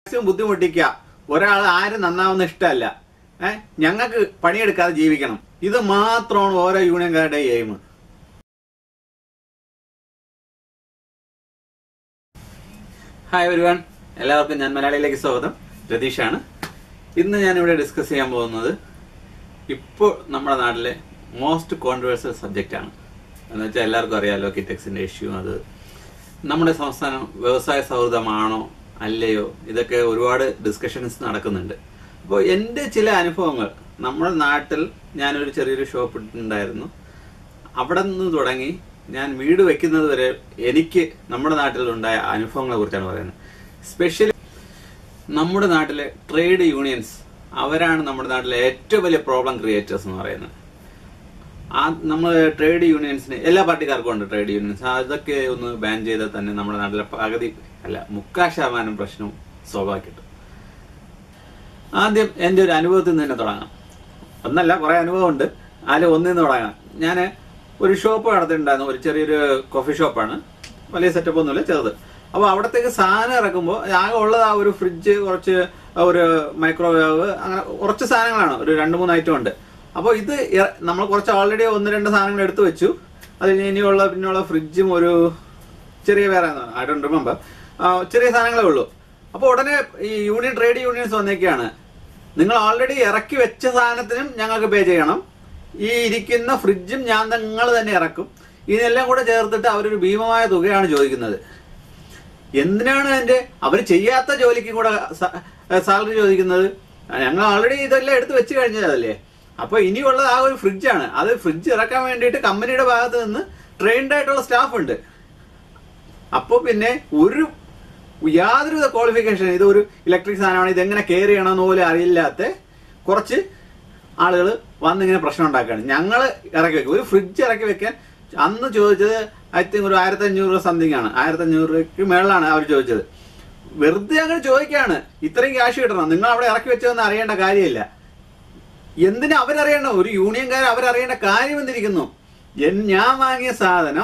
Maximum ബുദ്ധിമുട്ടിക്കുക ഒരാൾ ആരും നന്നാവുന്ന ഇഷ്ടമല്ല ഏഹ് ഞങ്ങൾക്ക് പണിയെടുക്കാതെ ജീവിക്കണം ഇത് മാത്രമാണ് ഓരോ യൂണിയൻകാരുടെ എയിം ഹായ് എവരിവൺ എല്ലാവർക്കും ഞാൻ മലയാളിയിലേക്ക് സ്വാഗതം രതീഷാണ് ഇന്ന് ഞാൻ ഇവിടെ ഡിസ്കസ് ചെയ്യാൻ പോകുന്നത് ഇപ്പോൾ നമ്മുടെ നാട്ടിലെ മോസ്റ്റ് കോൺട്രവേഴ്സൽ സബ്ജക്റ്റ് ആണ് എന്ന് വെച്ചാൽ എല്ലാവർക്കും അറിയാമല്ലോ കിറ്റക്സിന്റെ ഇഷ്യൂ അത് നമ്മുടെ സംസ്ഥാനം വ്യവസായ സൗഹൃദമാണോ അല്ലയോ ഇതൊക്കെ ഒരുപാട് ഡിസ്കഷൻസ് നടക്കുന്നുണ്ട് അപ്പോൾ എൻ്റെ ചില അനുഭവങ്ങൾ നമ്മുടെ നാട്ടിൽ ഞാനൊരു ചെറിയൊരു ഷോപ്പ് ഇട്ടിട്ടുണ്ടായിരുന്നു അവിടെ നിന്ന് തുടങ്ങി ഞാൻ വീട് വെക്കുന്നത് വരെ എനിക്ക് നമ്മുടെ നാട്ടിലുണ്ടായ അനുഭവങ്ങളെ കുറിച്ചാണ് പറയുന്നത് സ്പെഷ്യലി നമ്മുടെ നാട്ടിലെ ട്രേഡ് യൂണിയൻസ് അവരാണ് നമ്മുടെ നാട്ടിലെ ഏറ്റവും വലിയ പ്രോബ്ലം ക്രിയേറ്റേഴ്സ് എന്ന് പറയുന്നത് ആ നമ്മൾ ട്രേഡ് യൂണിയൻസിന് എല്ലാ പാർട്ടിക്കാർക്കും ഉണ്ട് ട്രേഡ് യൂണിയൻസ് അതൊക്കെ ഒന്ന് ബാൻ ചെയ്താൽ തന്നെ നമ്മുടെ നാട്ടിലെ പകുതി അല്ല മുക്കാൽ ശതമാനം പ്രശ്നവും സോൾവ് ആക്കിയിട്ടു ആദ്യം എൻ്റെ ഒരു അനുഭവത്തിൽ നിന്ന് തന്നെ തുടങ്ങാം ഒന്നല്ല കുറെ അനുഭവമുണ്ട് അതിൽ ഒന്നിൽ നിന്ന് തുടങ്ങാം ഞാൻ ഒരു ഷോപ്പ് നടത്തിയിട്ടുണ്ടായിരുന്നു ഒരു ചെറിയൊരു കോഫി ഷോപ്പാണ് വലിയ സെറ്റപ്പ് ഒന്നുമില്ല ചെറുത് അപ്പോൾ അവിടത്തേക്ക് സാധനം ഇറക്കുമ്പോൾ ആകെ ഉള്ളത് ആ ഒരു ഫ്രിഡ്ജ് കുറച്ച് ഒരു മൈക്രോവേവ് അങ്ങനെ കുറച്ച് സാധനങ്ങളാണ് ഒരു രണ്ട് മൂന്ന് ഐറ്റം ഉണ്ട് അപ്പോൾ ഇത് ഇറ- നമ്മൾ കുറച്ച് ഓൾറെഡി ഒന്ന് രണ്ട് സാധനങ്ങൾ എടുത്തു വെച്ചു അത് കഴിഞ്ഞ് ഇനിയുള്ള പിന്നെയുള്ള ഫ്രിഡ്ജും ഒരു ചെറിയ വേറെ ഐ ഡോണ്ട് റിമെമ്പർ ചെറിയ സാധനങ്ങളേ ഉള്ളൂ അപ്പോൾ ഉടനെ ഈ യൂണിയൻ ട്രേഡ് യൂണിയൻസ് വന്നേക്കാണ് നിങ്ങൾ ഓൾറെഡി ഇറക്കി വെച്ച സാധനത്തിനും ഞങ്ങൾക്ക് പേ ചെയ്യണം ഈ ഇരിക്കുന്ന ഫ്രിഡ്ജും ഞാൻ നിങ്ങൾ തന്നെ ഇറക്കും ഇതിനെല്ലാം കൂടെ ചേർത്തിട്ട് അവരൊരു ഭീമമായ തുകയാണ് ചോദിക്കുന്നത് എന്തിനാണ് എന്റെ അവർ ചെയ്യാത്ത ജോലിക്കും കൂടെ സാലറി ചോദിക്കുന്നത് ഞങ്ങൾ ഓൾറെഡി ഇതെല്ലാം എടുത്ത് വെച്ച് കഴിഞ്ഞതല്ലേ അപ്പൊ ഇനിയുള്ളത് ആ ഒരു ഫ്രിഡ്ജാണ് അത് ഫ്രിഡ്ജ് ഇറക്കാൻ വേണ്ടിയിട്ട് കമ്പനിയുടെ ഭാഗത്ത് നിന്ന് ട്രെയിൻഡ് ആയിട്ടുള്ള സ്റ്റാഫ് ഉണ്ട് അപ്പൊ പിന്നെ ഒരു യാതൊരുവിധ ക്വാളിഫിക്കേഷൻ ഇത് ഒരു ഇലക്ട്രിക് സാധനമാണ് ഇത് എങ്ങനെ കെയർ ചെയ്യണമെന്ന് പോലും അറിയില്ലാത്ത കുറച്ച് ആളുകൾ വന്നിങ്ങനെ പ്രശ്നം ഉണ്ടാക്കുകയാണ് ഞങ്ങൾ ഇറക്കി വെക്കും ഒരു ഫ്രിഡ്ജ് ഇറക്കി വെക്കാൻ അന്ന് ചോദിച്ചത് ഐ തിങ്ക് ഒരു ആയിരത്തി അഞ്ഞൂറ് രൂപ സംതിങ് ആണ് ആയിരത്തി അഞ്ഞൂറ് രൂപയ്ക്ക് മേളിലാണ് അവർ ചോദിച്ചത് വെറുതെ അങ്ങനെ ചോദിക്കുകയാണ് ഇത്രയും ക്യാഷ് കിട്ടണം നിങ്ങൾ അവിടെ ഇറക്കി വെച്ചതെന്ന് അറിയേണ്ട കാര്യമില്ല എന്തിനാ അവരറിയണം ഒരു യൂണിയൻകാർ അവരറിയേണ്ട കാര്യം എന്തിരിക്കുന്നു എൻ- ഞാൻ വാങ്ങിയ സാധനം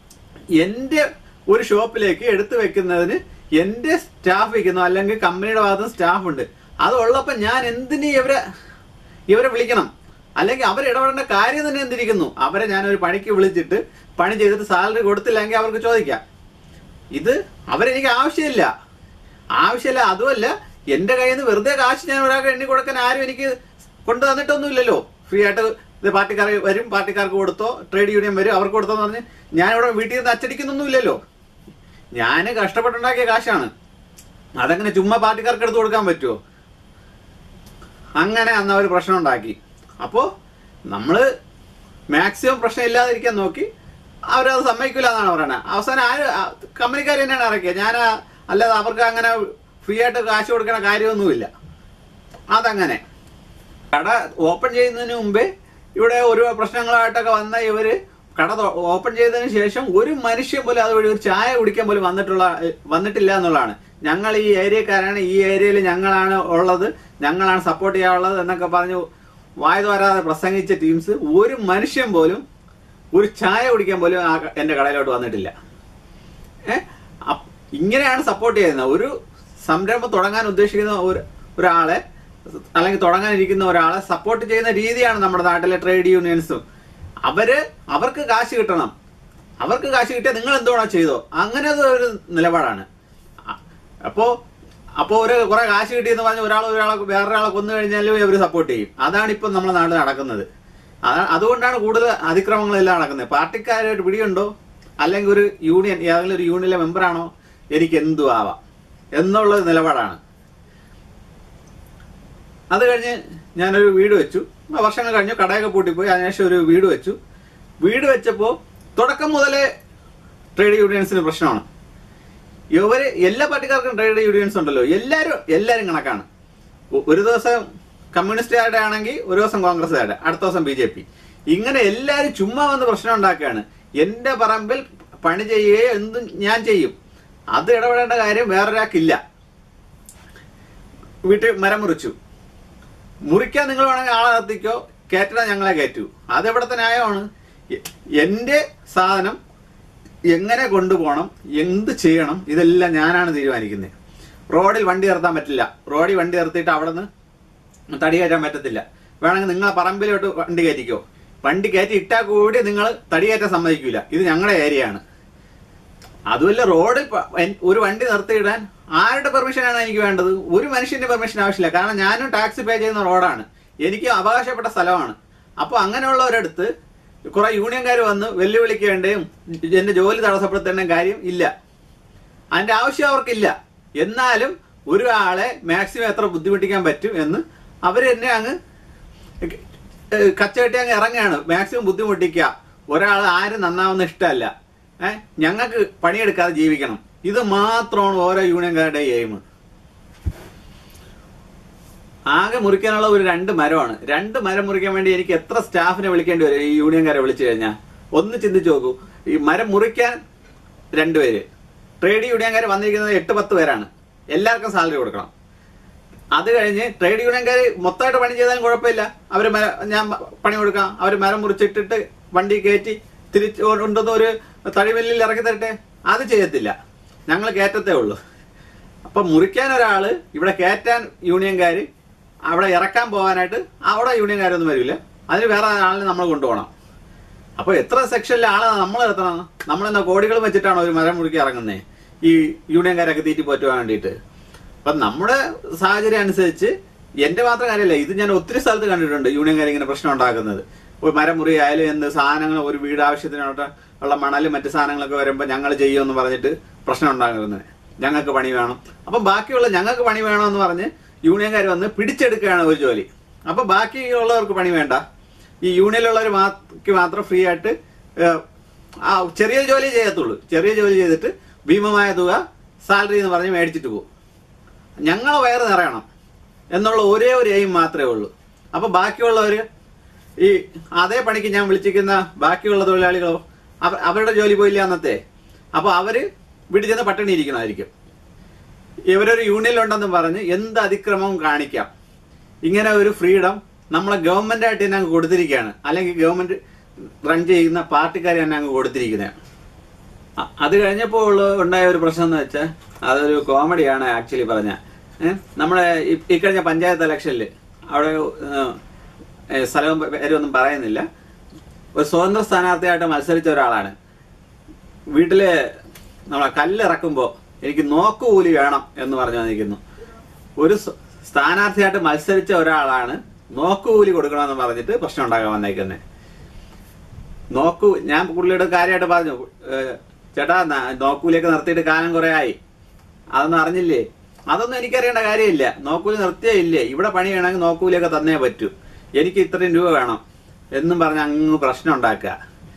എന്റെ ഒരു ഷോപ്പിലേക്ക് എടുത്തു വെക്കുന്നതിന് എന്റെ സ്റ്റാഫ് വെക്കുന്നു അല്ലെങ്കിൽ കമ്പനിയുടെ ഭാഗത്ത് സ്റ്റാഫ് ഉണ്ട് അതുള്ളപ്പോ ഞാൻ എന്തിന് ഇവരെ ഇവരെ വിളിക്കണം അല്ലെങ്കിൽ അവർ ഇടപെടേണ്ട കാര്യം തന്നെ എന്തിരിക്കുന്നു അവരെ ഞാൻ ഒരു പണിക്ക് വിളിച്ചിട്ട് പണി ചെയ്തിട്ട് സാലറി കൊടുത്തില്ലെങ്കിൽ അവർക്ക് ചോദിക്കാം ഇത് അവരെനിക്ക് ആവശ്യമില്ല ആവശ്യമില്ല അതുമല്ല എന്റെ കയ്യിൽ നിന്ന് വെറുതെ കാശ് ഞാൻ ഒരാൾക്ക് എണ്ണി കൊടുക്കാൻ ആരും എനിക്ക് കൊണ്ടു തന്നിട്ടൊന്നുമില്ലല്ലോ ഫ്രീ ആയിട്ട് ഇത് പാർട്ടിക്കാർ വരും പാർട്ടിക്കാർക്ക് കൊടുത്തോ ട്രേഡ് യൂണിയൻ വരും അവർക്ക് കൊടുത്തോ എന്ന് പറഞ്ഞ് ഞാൻ ഇവിടെ വീട്ടിൽ നിന്ന് അച്ചടിക്കുന്നൊന്നുമില്ലല്ലോ ഞാൻ കഷ്ടപ്പെട്ടുണ്ടാക്കിയ കാശാണ് അതങ്ങനെ ചുമ്മാ പാർട്ടിക്കാർക്ക് എടുത്തു കൊടുക്കാൻ പറ്റുമോ അങ്ങനെ അന്ന് അവർ പ്രശ്നം ഉണ്ടാക്കി അപ്പോൾ നമ്മള് മാക്സിമം പ്രശ്നം ഇല്ലാതിരിക്കാൻ നോക്കി അവരത് സമ്മതിക്കില്ല എന്നാണ് പറയുന്നത് അവസാനം ആര് കമ്പനിക്കാർ തന്നെയാണ് ഇറക്കിയത് ഞാൻ അല്ലാതെ അവർക്ക് അങ്ങനെ ഫ്രീ ആയിട്ട് കാശ് കൊടുക്കണ കാര്യമൊന്നുമില്ല അതങ്ങനെ കട ഓപ്പൺ ചെയ്യുന്നതിന് മുമ്പേ ഇവിടെ ഒരു പ്രശ്നങ്ങളായിട്ടൊക്കെ വന്ന ഇവര് കട തൊ- ഓപ്പൺ ചെയ്തതിന് ശേഷം ഒരു മനുഷ്യൻ പോലും അതുവഴി ഒരു ചായ കുടിക്കാൻ പോലും വന്നിട്ടുള്ള വന്നിട്ടില്ല എന്നുള്ളതാണ് ഞങ്ങൾ ഈ ഏരിയക്കാരാണ് ഈ ഏരിയയിൽ ഞങ്ങളാണ് ഉള്ളത് ഞങ്ങളാണ് സപ്പോർട്ട് ചെയ്യാനുള്ളത് എന്നൊക്കെ പറഞ്ഞു വായു തോരാതെ പ്രസംഗിച്ച ടീംസ് ഒരു മനുഷ്യൻ പോലും ഒരു ചായ കുടിക്കാൻ പോലും ആ ക- എന്റെ കടയിലോട്ട് വന്നിട്ടില്ല ഏ? അപ്പ് ഇങ്ങനെയാണ് സപ്പോർട്ട് ചെയ്യുന്നത് ഒരു സംരംഭം തുടങ്ങാൻ ഉദ്ദേശിക്കുന്ന ഒരു ഒരാളെ അല്ലെങ്കിൽ തുടങ്ങാനിരിക്കുന്ന ഒരാളെ സപ്പോർട്ട് ചെയ്യുന്ന രീതിയാണ് നമ്മുടെ നാട്ടിലെ ട്രേഡ് യൂണിയൻസും അവര് അവർക്ക് കാശ് കിട്ടണം അവർക്ക് കാശ് കിട്ടിയാൽ നിങ്ങൾ എന്തുവേണോ ചെയ്തോ അങ്ങനെ ഒരു നിലപാടാണ് അ- അപ്പോ അപ്പോ ഒരു കുറെ കാശ് കിട്ടിയെന്ന് പറഞ്ഞ് ഒരാൾ ഒരാളെ വേറൊരാളെ കൊന്നു കഴിഞ്ഞാലും ഇവർ സപ്പോർട്ട് ചെയ്യും അതാണ് ഇപ്പൊ നമ്മുടെ നാട്ടിൽ നടക്കുന്നത് അതാ- അതുകൊണ്ടാണ് കൂടുതൽ അതിക്രമങ്ങളെല്ലാം നടക്കുന്നത് പാർട്ടിക്കാരായിട്ട് പിടിയുണ്ടോ അല്ലെങ്കിൽ ഒരു യൂണിയൻ ഏതെങ്കിലും ഒരു യൂണിയനിലെ മെമ്പറാണോ എനിക്ക് എന്തു ആവാം എന്നുള്ള ഒരു നിലപാടാണ് അത് കഴിഞ്ഞ് ഞാനൊരു വീട് വെച്ചു ആ വർഷങ്ങൾ കഴിഞ്ഞു കടയൊക്കെ പൂട്ടിപ്പോയി അതിനുശേഷം ഒരു വീട് വെച്ചു വീട് വെച്ചപ്പോൾ തുടക്കം മുതലേ ട്രേഡ് യൂണിയൻസിന് പ്രശ്നമാണ് ഇവര് എല്ലാ പാർട്ടിക്കാർക്കും ട്രേഡ് യൂണിയൻസ് ഉണ്ടല്ലോ എല്ലാരും എല്ലാരും കണക്കാണ് ഒ- ഒരു ദിവസം കമ്മ്യൂണിസ്റ്റുകാരുടെ ആണെങ്കിൽ ഒരു ദിവസം കോൺഗ്രസ്സുകാരുടെ അടുത്ത ദിവസം ബി ജെ പി ഇങ്ങനെ എല്ലാരും ചുമ്മാ വന്ന് പ്രശ്നം ഉണ്ടാക്കുകയാണ് എന്റെ പറമ്പിൽ പണി ചെയ്യുകയോ എന്തും ഞാൻ ചെയ്യും അത് ഇടപെടേണ്ട കാര്യം വേറൊരാൾക്കില്ല വീട്ടിൽ മരം മുറിച്ചു മുറിക്കാൻ നിങ്ങൾ വേണമെങ്കിൽ ആളെ നിർത്തിക്കോ കയറ്റാൻ ഞങ്ങളെ കയറ്റൂ അതെവിടത്തെ ന്യായമാണ് എ- എന്റെ സാധനം എങ്ങനെ കൊണ്ടുപോകണം എന്ത് ചെയ്യണം ഇതെല്ലാം ഞാനാണ് തീരുമാനിക്കുന്നത് റോഡിൽ വണ്ടി നിർത്താൻ പറ്റില്ല റോഡിൽ വണ്ടി നിർത്തിയിട്ട് അവിടെ നിന്ന് തടി കയറ്റാൻ പറ്റത്തില്ല വേണമെങ്കിൽ നിങ്ങളെ പറമ്പിലോട്ട് വണ്ടി കയറ്റിക്കോ വണ്ടി കയറ്റി ഇട്ടാൽ കൂടി നിങ്ങൾ തടി കയറ്റാൻ സമ്മതിക്കില്ല ഇത് ഞങ്ങളുടെ ഏരിയ ആണ് അതുമല്ല റോഡിൽ പ- എൻ- ഒരു വണ്ടി നിർത്തിയിടാൻ ആരുടെ പെർമിഷനാണ് എനിക്ക് വേണ്ടത് ഒരു മനുഷ്യന്റെ പെർമിഷൻ ആവശ്യമില്ല കാരണം ഞാനും ടാക്സി പേ ചെയ്യുന്ന റോഡാണ് എനിക്ക് അവകാശപ്പെട്ട സ്ഥലമാണ് അപ്പോൾ അങ്ങനെയുള്ളവരടുത്ത് കുറെ യൂണിയൻകാർ വന്ന് വെല്ലുവിളിക്കേണ്ടയും എന്റെ ജോലി തടസ്സപ്പെടുത്തേണ്ട കാര്യം ഇല്ല അതിന്റെ ആവശ്യം അവർക്കില്ല എന്നാലും ഒരാളെ മാക്സിമം എത്ര ബുദ്ധിമുട്ടിക്കാൻ പറ്റും എന്ന് അവർ തന്നെ അങ്ങ് ഏഹ് കച്ചകെട്ടി അങ്ങ് ഇറങ്ങുകയാണ് മാക്സിമം ബുദ്ധിമുട്ടിക്കുക ഒരാൾ ആരും നന്നാവുന്ന ഇഷ്ടമല്ല ഏഹ് ഞങ്ങൾക്ക് പണിയെടുക്കാതെ ജീവിക്കണം ഇത് മാത്രമാണ് ഓരോ യൂണിയൻകാരുടെ എയിം ആകെ മുറിക്കാനുള്ള ഒരു രണ്ട് മരമാണ് രണ്ട് മരം മുറിക്കാൻ വേണ്ടി എനിക്ക് എത്ര സ്റ്റാഫിനെ വിളിക്കേണ്ടി വരും ഈ യൂണിയൻകാരെ വിളിച്ചു കഴിഞ്ഞാൽ ഒന്ന് ചിന്തിച്ചു നോക്കൂ ഈ മരം മുറിക്കാൻ രണ്ടുപേര് ട്രേഡ് യൂണിയൻകാർ വന്നിരിക്കുന്നത് എട്ട് പത്ത് പേരാണ് എല്ലാവർക്കും സാലറി കൊടുക്കണം അത് കഴിഞ്ഞ് ട്രേഡ് യൂണിയൻകാർ മൊത്തമായിട്ട് പണി ചെയ്താലും കുഴപ്പമില്ല അവർ ഞാൻ പണി കൊടുക്കാം അവർ മരം മുറിച്ചിട്ടിട്ട് വണ്ടി കയറ്റി തിരിച്ച് കൊണ്ടുവന്ന് ഒരു തടിവെല്ലിൽ ഇറക്കി തരട്ടെ അത് ചെയ്യത്തില്ല ഞങ്ങൾ കയറ്റത്തേ ഉള്ളൂ അപ്പൊ മുറിക്കാൻ ഒരാള് ഇവിടെ കയറ്റാൻ യൂണിയൻകാർ അവിടെ ഇറക്കാൻ പോകാനായിട്ട് അവിടെ യൂണിയൻകാരൊന്നും വരില്ല അതിന് വേറെ ആളിനെ നമ്മൾ കൊണ്ടുപോകണം അപ്പൊ എത്ര സെക്ഷനിലെ ആളെ നമ്മൾ എത്തണം നമ്മളെന്നാ കോടികൾ വെച്ചിട്ടാണ് ഒരു മരം മുറുക്കി ഇറങ്ങുന്നേ ഈ യൂണിയൻകാരൊക്കെ തീറ്റി പോറ്റുവാൻ വേണ്ടിയിട്ട് അപ്പൊ നമ്മുടെ സാഹചര്യം അനുസരിച്ച് എന്റെ മാത്രം കാര്യമല്ല ഇത് ഞാൻ ഒത്തിരി സ്ഥലത്ത് കണ്ടിട്ടുണ്ട് യൂണിയൻകാർ ഇങ്ങനെ പ്രശ്നം ഉണ്ടാക്കുന്നത് ഒരു മരം മുറി ആയാലും എന്ത് സാധനങ്ങൾ ഒരു വീട് ആവശ്യത്തിനോട്ട് ഉള്ള മണലും മറ്റു സാധനങ്ങളൊക്കെ വരുമ്പോൾ ഞങ്ങൾ ചെയ്യുമെന്ന് പറഞ്ഞിട്ട് പ്രശ്നം ഉണ്ടാകുന്നത് ഞങ്ങൾക്ക് പണി വേണം അപ്പൊ ബാക്കിയുള്ള ഞങ്ങൾക്ക് പണി വേണമെന്ന് പറഞ്ഞ് യൂണിയൻകാർ വന്ന് പിടിച്ചെടുക്കുകയാണ് ഒരു ജോലി അപ്പൊ ബാക്കിയുള്ളവർക്ക് പണി വേണ്ട ഈ യൂണിയനിലുള്ളവർ മാർക്ക് മാത്രം ഫ്രീ ആയിട്ട് ഏഹ്, ആ ചെറിയ ജോലി ചെയ്യത്തുള്ളൂ ചെറിയ ജോലി ചെയ്തിട്ട് ഭീമമായ തുക സാലറി എന്ന് പറഞ്ഞ് മേടിച്ചിട്ട് പോകും ഞങ്ങളെ വയറ് നിറയണം എന്നുള്ള ഒരേ ഒരു എയിം മാത്രമേ ഉള്ളൂ അപ്പൊ ബാക്കിയുള്ളവർ ഈ അതേ പണിക്ക് ഞാൻ വിളിച്ചിരിക്കുന്ന ബാക്കിയുള്ള തൊഴിലാളികളോ അവ- അവരുടെ ജോലി പോയില്ല അന്നത്തെ അപ്പൊ അവര് വീട്ടിൽ ചെന്ന് പട്ടിണി ഇരിക്കണമായിരിക്കും ഇവരൊരു യൂണിയനിലുണ്ടെന്ന് പറഞ്ഞ് എന്ത് അതിക്രമവും കാണിക്കാം ഇങ്ങനെ ഒരു ഫ്രീഡം നമ്മളെ ഗവൺമെന്റ് ആയിട്ട് തന്നെ അങ്ങ് കൊടുത്തിരിക്കുകയാണ് അല്ലെങ്കിൽ ഗവൺമെന്റ് റൺ ചെയ്യുന്ന പാർട്ടിക്കാർ തന്നെ അങ്ങ് കൊടുത്തിരിക്കുന്നത് അ- അത് കഴിഞ്ഞപ്പോൾ ഉള്ള ഉണ്ടായ ഒരു പ്രശ്നം എന്ന് വെച്ചാൽ അതൊരു കോമഡിയാണ് ആക്ച്വലി പറഞ്ഞ നമ്മുടെ ഈ- ഈ കഴിഞ്ഞ പഞ്ചായത്ത് ഇലക്ഷനിൽ അവിടെ ഏഹ്, ഏഹ്, സ്ഥലവും പേരൊന്നും പറയുന്നില്ല ഒരു സ്വതന്ത്ര സ്ഥാനാർത്ഥിയായിട്ട് മത്സരിച്ച ഒരാളാണ് വീട്ടില് നമ്മളെ കല്ലിറക്കുമ്പോൾ എനിക്ക് നോക്കുകൂലി വേണം എന്ന് പറഞ്ഞു വന്നിരിക്കുന്നു ഒരു സ- സ്ഥാനാർത്ഥിയായിട്ട് മത്സരിച്ച ഒരാളാണ് നോക്കുകൂലി കൊടുക്കണമെന്ന് പറഞ്ഞിട്ട് പ്രശ്നം ഉണ്ടാക്കാൻ വന്നേക്കുന്നത് നോക്കൂ ഞാൻ പുള്ളിയുടെ കാര്യമായിട്ട് പറഞ്ഞു ഏഹ്, ചേട്ടാ ന- നോക്കൂലിയൊക്കെ നിർത്തിയിട്ട് കാലം കുറെ ആയി അതൊന്നും അറിഞ്ഞില്ലേ അതൊന്നും എനിക്കറിയേണ്ട കാര്യമില്ല നോക്കൂലി നിർത്തിയേ ഇല്ലേ ഇവിടെ പണി വേണമെങ്കിൽ നോക്കൂലിയൊക്കെ തന്നേ പറ്റൂ എനിക്ക് ഇത്രയും രൂപ വേണം എന്നും പറഞ്ഞ് അങ്ങ് പ്രശ്നം ഉണ്ടാക്കുക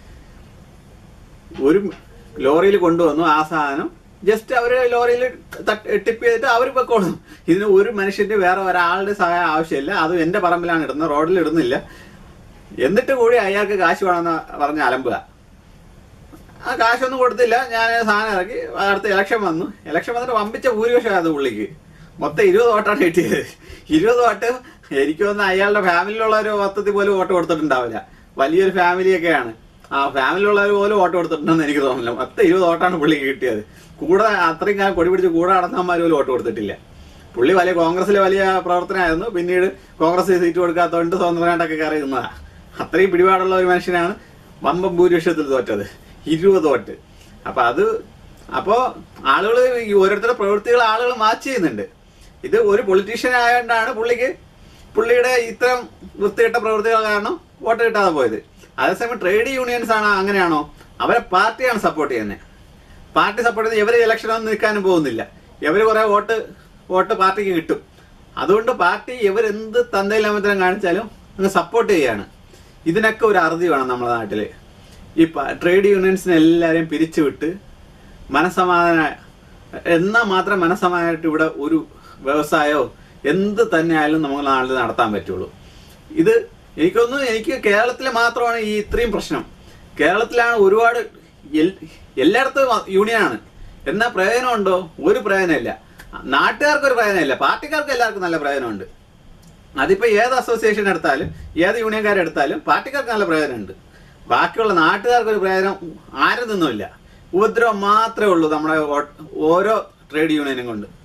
ഒരു ലോറിയിൽ കൊണ്ടുവന്നു ആ സാധനം ജസ്റ്റ് അവര് ലോറിയിൽ ടിപ്പ് ചെയ്തിട്ട് അവർ പൊക്കോളും ഇതിന് ഒരു മനുഷ്യന്റെ വേറെ ഒരാളുടെ സഹായം ആവശ്യമില്ല അതും എന്റെ പറമ്പിലാണ് ഇടുന്നത് റോഡിൽ ഇടുന്നില്ല എന്നിട്ട് കൂടി അയാൾക്ക് കാശ് വേണമെന്ന് പറഞ്ഞ് അലമ്പുക ആ കാശൊന്നും കൊടുത്തില്ല ഞാൻ സാധനം ഇറക്കി അടുത്ത ഇലക്ഷൻ വന്നു ഇലക്ഷൻ വന്നിട്ട് വമ്പിച്ച ഭൂരിപക്ഷം അത് പുള്ളിക്ക് മൊത്തം ഇരുപത് വോട്ടാണ് കിട്ടിയത് ഇരുപത് വോട്ട് എനിക്ക് തോന്നുന്നു അയാളുടെ ഫാമിലിയിലുള്ളവർ മൊത്തത്തിൽ പോലും വോട്ട് കൊടുത്തിട്ടുണ്ടാവില്ല വലിയൊരു ഫാമിലിയൊക്കെയാണ് ആ ഫാമിലിയിലുള്ളവർ പോലും വോട്ട് കൊടുത്തിട്ടുണ്ടെന്ന് എനിക്ക് തോന്നുന്നില്ല മൊത്തം ഇരുപത് വോട്ടാണ് പുള്ളിക്ക് കിട്ടിയത് കൂടെ അത്രയും കാലം കൊടി പിടിച്ച് കൂടെ നടന്നവന്മാർ പോലും വോട്ട് കൊടുത്തിട്ടില്ല പുള്ളി വലിയ കോൺഗ്രസിലെ വലിയ പ്രവർത്തനമായിരുന്നു പിന്നീട് കോൺഗ്രസ് സീറ്റ് കൊടുക്കാത്തതുകൊണ്ട് സ്വതന്ത്രമായിട്ടൊക്കെ കയറി നിന്നതാ അത്രയും പിടിപാടുള്ള ഒരു മനുഷ്യനാണ് വമ്പം ഭൂരിപക്ഷത്തിൽ തോറ്റത് ഇരുപത് വോട്ട് അപ്പൊ അത് അപ്പോ ആളുകൾ ഈ ഓരോരുത്തരുടെ പ്രവൃത്തികൾ ആളുകൾ മാച്ച് ചെയ്യുന്നുണ്ട് ഇത് ഒരു പൊളിറ്റീഷ്യൻ ആയതുകൊണ്ടാണ് പുള്ളിക്ക് പുള്ളിയുടെ ഇത്തരം വൃത്തികെട്ട പ്രവൃത്തികൾ കാരണം വോട്ട് കിട്ടാതെ പോയത് അതേസമയം ട്രേഡ് യൂണിയൻസ് ആണ് അങ്ങനെയാണോ അവരെ പാർട്ടിയാണ് സപ്പോർട്ട് ചെയ്യുന്നത് പാർട്ടി സപ്പോർട്ട് ചെയ്ത് ഇവര് ഇലക്ഷനൊന്നും നിൽക്കാനും പോകുന്നില്ല ഇവര് കുറെ വോട്ട് വോട്ട് പാർട്ടിക്ക് കിട്ടും അതുകൊണ്ട് പാർട്ടി ഇവരെന്ത് തന്തയില്ലാമത്തരം കാണിച്ചാലും അങ്ങ് സപ്പോർട്ട് ചെയ്യാണ് ഇതിനൊക്കെ ഒരു അറുതി വേണം നമ്മുടെ നാട്ടില് ഈ ട്രേഡ് യൂണിയൻസിനെ എല്ലാവരെയും പിരിച്ചുവിട്ട് മനസമാധാന എന്നാൽ മാത്രം മനസമാധാനമായിട്ട് ഇവിടെ ഒരു വ്യവസായമോ എന്ത് തന്നെ ആയാലും നമുക്ക് നാട്ടിൽ നടത്താൻ പറ്റുള്ളൂ ഇത് എനിക്കൊന്നും എനിക്ക് കേരളത്തിൽ മാത്രമാണ് ഈ ഇത്രയും പ്രശ്നം കേരളത്തിലാണ് ഒരുപാട് എൽ- എല്ലായിടത്തും യൂണിയനാണ് എന്നാ പ്രയോജനമുണ്ടോ ഒരു പ്രയോജനമില്ല നാട്ടുകാർക്ക് ഒരു പ്രയോജനമില്ല പാർട്ടിക്കാർക്ക് എല്ലാവർക്കും നല്ല പ്രയോജനമുണ്ട് അതിപ്പോ ഏത് അസോസിയേഷൻ എടുത്താലും ഏത് യൂണിയൻകാരെ എടുത്താലും പാർട്ടിക്കാർക്ക് നല്ല പ്രയോജനമുണ്ട് ബാക്കിയുള്ള നാട്ടുകാർക്ക് ഒരു പ്രയോജനം ആരും നിന്നുമില്ല ഉപദ്രവം മാത്രമേ ഉള്ളൂ നമ്മുടെ ഓ- ഓരോ ട്രേഡ് യൂണിയനും കൊണ്ട്